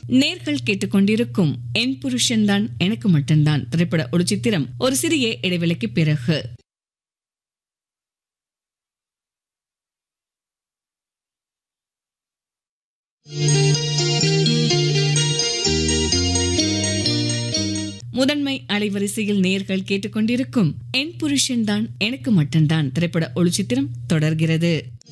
நேர்கள் கேட்டுக்கொண்டிருக்கும் என் புருஷன்தான் எனக்கு மட்டும்தான் திரைப்பட ஒரு சித்திரம் ஒரு சிறிய இடைவெளிக்கு பிறகு முதன்மை அலைவரிசையில் நேர்கள் கேட்டுக்கொண்டிருக்கும் என் புருஷன்தான் எனக்கு மட்டும்தான் திரைப்பட ஒளிச்சித்திரம் தொடர்கிறது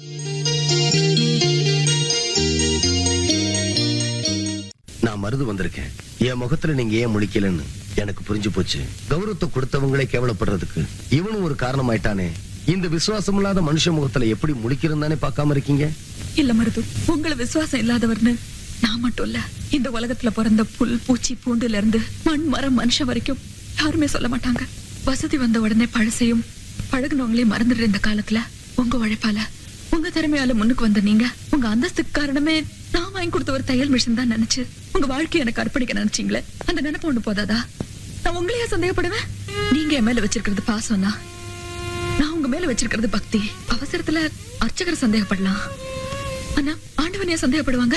நான் மருது வந்திருக்கேன் என் முகத்துல நீங்க ஏன் முழிக்கலன்னு எனக்கு புரிஞ்சு போச்சு கௌரவத்தை கொடுத்தவங்களே கேவலப்படுறதுக்கு இவனும் ஒரு காரணமாயிட்டானே இந்த விசுவாசம் இல்லாத மனுஷ முகத்துல எப்படி முழிக்கிறந்தானே பார்க்காம இருக்கீங்க இல்ல மருது உங்களை விசுவாசம் இல்லாதவர்னு நான் மட்டும் இல்ல இந்த உலகத்துல பிறந்த புல் பூச்சி பூண்டுல இருந்து மண் மரம் மனுஷன் வரைக்கும் யாருமே சொல்ல மாட்டாங்க வசதி வந்த உடனே பழசையும் பழகுனவங்களையும் மறந்துடுற இந்த காலத்துல உங்க உழைப்பால உங்க திறமையால முன்னுக்கு வந்த நீங்க உங்க அந்தஸ்துக்கு காரணமே நான் வாங்கி கொடுத்த ஒரு தையல் மிஷின் தான் நினைச்சு உங்க வாழ்க்கையை எனக்கு அர்ப்பணிக்க நினைச்சீங்களே அந்த நினைப்பு ஒண்ணு போதாதா நான் உங்களையே சந்தேகப்படுவேன் நீங்க என் மேல வச்சிருக்கிறது பாசம் தான் நான் உங்க மேல வச்சிருக்கிறது பக்தி அவசரத்துல அர்ச்சகர் சந்தேகப்படலாம் ஆனா ஆண்டவனைய சந்தேகப்படுவாங்க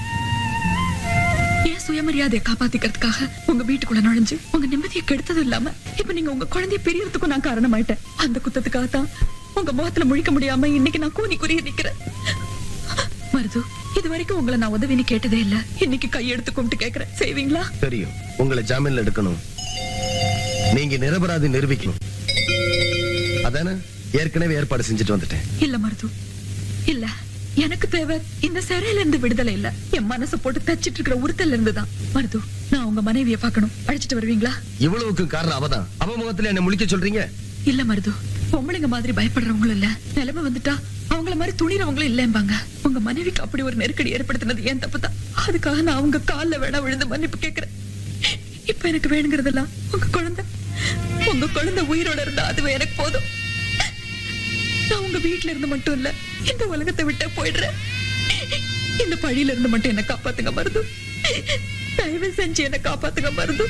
என் சுயமரியாதையை காப்பாத்திக்கிறதுக்காக உங்க வீட்டுக்குள்ள நுழைஞ்சு உங்க நிம்மதியை கெடுத்ததும் இல்லாம இப்ப நீங்க உங்க குழந்தைய பிரியறதுக்கும் நான் காரணமாயிட்டேன் அந்த குத்தத்துக்காக தான் உங்க முகத்துல முழிக்க முடியாம இன்னைக்கு நான் கூனி குறிய நிக்கிறேன் மருது இது வரைக்கும் உங்களை நான் உதவின்னு கேட்டதே இல்ல இன்னைக்கு கையெடுத்து கும்பிட்டு கேக்குறேன் செய்வீங்களா தெரியும் உங்களை ஜாமீன்ல எடுக்கணும் நீங்க நிரபராதி நிரூபிக்கணும் அதானே ஏற்கனவே ஏற்பாடு செஞ்சுட்டு வந்துட்டேன் இல்ல மருது இல்ல எனக்கு தேவை இந்த சிறையில இருந்து விடுதலை இல்ல என் மனசை போட்டு தச்சிட்டு இருக்கிற உறுத்தல்ல இருந்து தான் மருது நான் உங்க மனைவிய பார்க்கணும் அழைச்சிட்டு வருவீங்களா இவ்வளவுக்கு காரணம் அவதான் அவ முகத்துல என்ன முழிக்க சொல்றீங்க இல்ல மருது பொம்பளைங்க மாதிரி பயப்படுறவங்களும் இல்ல நிலைமை வந்துட்டா அவங்கள மாதிரி துணிறவங்களும் இல்லம்பாங்க உங்க மனைவிக்கு அப்படி ஒரு நெருக்கடி ஏற்படுத்தினது ஏன் தப்பு தான் அதுக்காக நான் அவங்க கால்ல வேணா விழுந்து மன்னிப்பு கேக்குறேன் இப்ப எனக்கு வேணுங்கிறதெல்லாம் உங்க குழந்தை உங்க குழந்தை உயிரோட இருந்தா அதுவே எனக்கு போதும் நான் உங்க வீட்ல இருந்து மட்டும் இல்ல இந்த உலகத்தை விட்டே போயிடுறேன் இந்த பழியில இருந்து மட்டும் என்ன காப்பாத்துங்க மருது தயவு செஞ்சு என்ன காப்பாத்துங்க மருது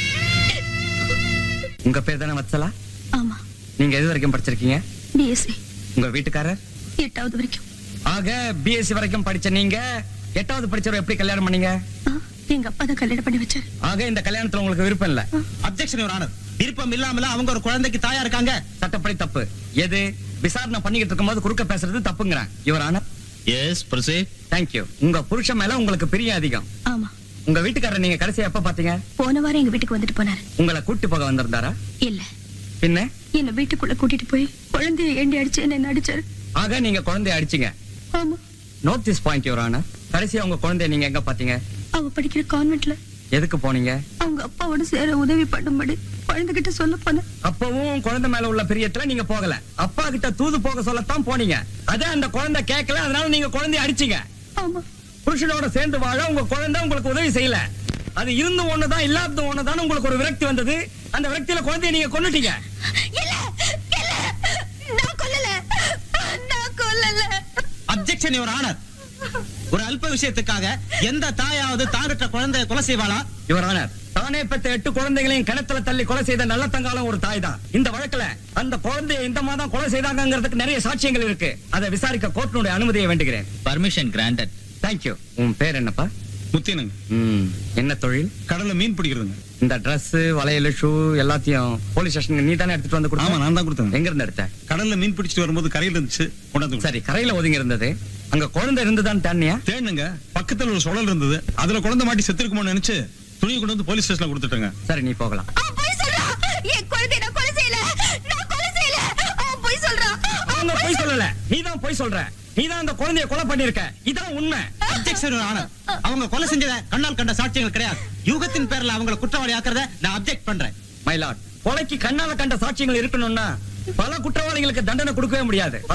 உங்க பேர் தானே வத்சலா ஆமா நீங்க எது வரைக்கும் படிச்சிருக்கீங்க பிஎஸ்சி உங்க வீட்டுக்காரர் எட்டாவது வரைக்கும் ஆக பிஎஸ்சி வரைக்கும் படிச்ச நீங்க எட்டாவது படிச்சவர் எப்படி கல்யாணம் பண்ணீங்க ஆ, எங்க அப்பா தான் கல்யாணம் பண்ணி வச்சாரு ஆக இந்த கல்யாணத்துல உங்களுக்கு விருப்பம் இல்ல அப்செக்ஷன் யுவர் ஆனர் விருப்பம் இல்லாமல அவங்க ஒரு குழந்தைக்கு தாயா இருக்காங்க சட்டப்படி தப்பு எது விசாரணை பண்ணிக்கிட்டு இருக்கும்போது குறுக்க பேசுறது தப்புங்கிறேன் இவர் ஆனா எஸ் ப்ரொசீட் தேங்க்யூ உங்க புருஷன் மேல உங்களுக்கு பிரியம் அதிகம் ஆமா உங்க வீட்டுக்காரர் நீங்க கடைசியா எப்ப பாத்தீங்க போன வாரம் எங்க வீட்டுக்கு வந்துட்டு போனாரு உங்களை கூட்டி போக வந்திருந்தாரா இல்ல பின்ன என்ன வீட்டுக்குள்ள கூட்டிட்டு போய் குழந்தைய ஏண்டி அடிச்சு என்ன அடிச்சாரு ஆக நீங்க குழந்தைய அடிச்சீங்க ஆமா நோட் திஸ் பாயிண்ட் யுவர் ஆனா கடைசியா உங்க குழந்தைய நீங்க எங்க பாத்தீங்க அவ படிக்கிற கான்வென்ட்ல எதுக்கு போனீங்க அவங்க அப்பாவோட சேர உதவி பண்ணும்படி குழந்தைகிட்ட சொல்ல போனேன் அப்பவும் குழந்தை மேல உள்ள பிரியத்துல நீங்க போகல அப்பா கிட்ட தூது போக சொல்லத்தான் போனீங்க அதே அந்த குழந்தை கேட்கல அதனால நீங்க குழந்தைய அடிச்சீங்க ஆமா புருஷனோட சேர்ந்து வாழ உங்க குழந்தை உங்களுக்கு உதவி செய்யல அது இருந்து ஒண்ணுதான் இல்லாத ஒண்ணுதான் உங்களுக்கு ஒரு விரக்தி வந்தது அந்த விரக்தியில குழந்தைய நீங்க கொன்னுட்டீங்க இல்ல இல்ல நான் கொல்லல நான் கொல்லல அப்செக்ஷன் யுவர் ஆனர் ஒரு அல்ப விஷயத்துக்காக எந்த தாயாவது தாங்கற்ற குழந்தைய கொலை செய்வாளா இவர் ஆனர் தானே பெற்ற எட்டு குழந்தைகளையும் கிணத்துல தள்ளி கொலை செய்த நல்ல தங்காலம் ஒரு தாய் தான் இந்த வழக்குல அந்த குழந்தைய இந்த மாதம் கொலை செய்தாங்கிறதுக்கு நிறைய சாட்சியங்கள் இருக்கு அதை விசாரிக்க கோர்ட்டினுடைய அனுமதியை வேண்டுகிறேன் பர்மிஷன் கிராண்டட் தேங்க்யூ உன் பேர் என்னப்பா முத்தியனுங்க ம், என்ன தொழில் கடல்ல மீன் பிடிக்கிறதுங்க இந்த Dress வளையல் ஷூ எல்லாத்தையும் போலீஸ் ஸ்டேஷனுக்கு நீ தானே எடுத்துட்டு வந்து கொடுத்த ஆமா நான் தான் கொடுத்தேன் எங்க இருந்து எடுத்த கடல்ல மீன் பிடிச்சிட்டு வரும்போது கரையில இருந்துச்சு கொண்டாந்து கொடுத்தேன். சரி கரையில ஒதுங்கி இருந்தது அங்க குழந்தை இருந்துதான் தானியா தேடுனுங்க பக்கத்துல ஒரு சுழல் இருந்தது அதுல குழந்தை மாட்டி செத்துருக்குமோன்னு நினைச்சு துணியை கொண்டு வந்து போலீஸ் ஸ்டேஷன்ல கொடுத்துட்டேங்க சரி நீ போகலாம் அவன் பொய் சொல்றான் என் குழந்தைய நான் கொலை செய்யல நான் கொலை செய்யல அவன் பொய் சொல்றான் அவங்க பொய் சொல்லல நீதான் பொய் சொல்ற நீதான் அந்த குழந்தைய கொலை பண்ணிருக்க இதான் உண்மை அப்செக்ஷன் யுவர் ஆனர் அவங்க கொலை செஞ்சத கண்ணால் கண்ட சாட்சியங்கள் கிடையாது யூகத்தின் பேர்ல அவங்களை குற்றவாளி ஆக்குறத நான் அப்செக்ட் பண்றேன் மை லார்ட் கொலைக்கு கண்ணால கண்ட சாட்சியங்கள் இருக்கணும்னா பல குற்றவாளிகளுக்கு தண்டனை கொடுக்கவே முடியாது